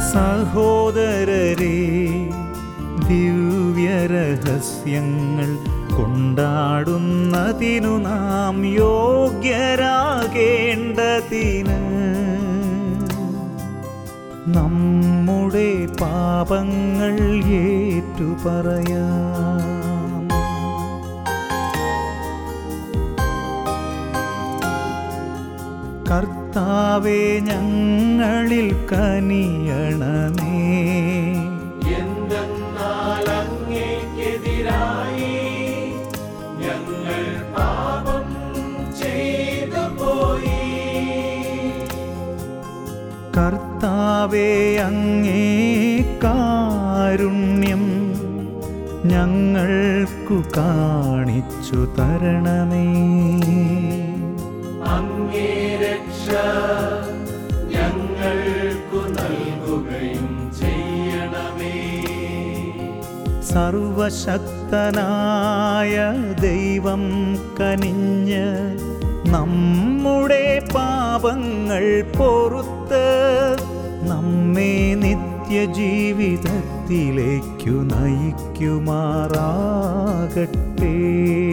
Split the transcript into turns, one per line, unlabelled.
സഹോദരരെ ദിവ്യരഹസ്യങ്ങൾ കൊണ്ടാടുന്നതിനു നാം യോഗ്യരാകേണ്ടതിന് നമ്മുടെ പാപങ്ങൾ ഏറ്റുപറയാം കർത്താവെ ഞങ്ങളിൽ കനിയണമേ
എന്തെന്നാൽ അങ്ങേക്കെതിരായി ഞങ്ങൾ പാപം ചെയ്തു പോയി
കർത്താവെ അങ്ങേ കാരുണ്യം ഞങ്ങൾക്കു കാണിച്ചു തരണമേ
അങ്ങേ രക്ഷ ഞങ്ങൾക്കു നൽകുകയും ചെയ്യണമേ
സർവശക്തനായ ദൈവം കനിഞ്ഞ് നമ്മുടെ പാപങ്ങൾ പൊറുത്ത് നമ്മെ നിത്യജീവിതത്തിലേക്കു നയിക്കുമാറാകട്ടെ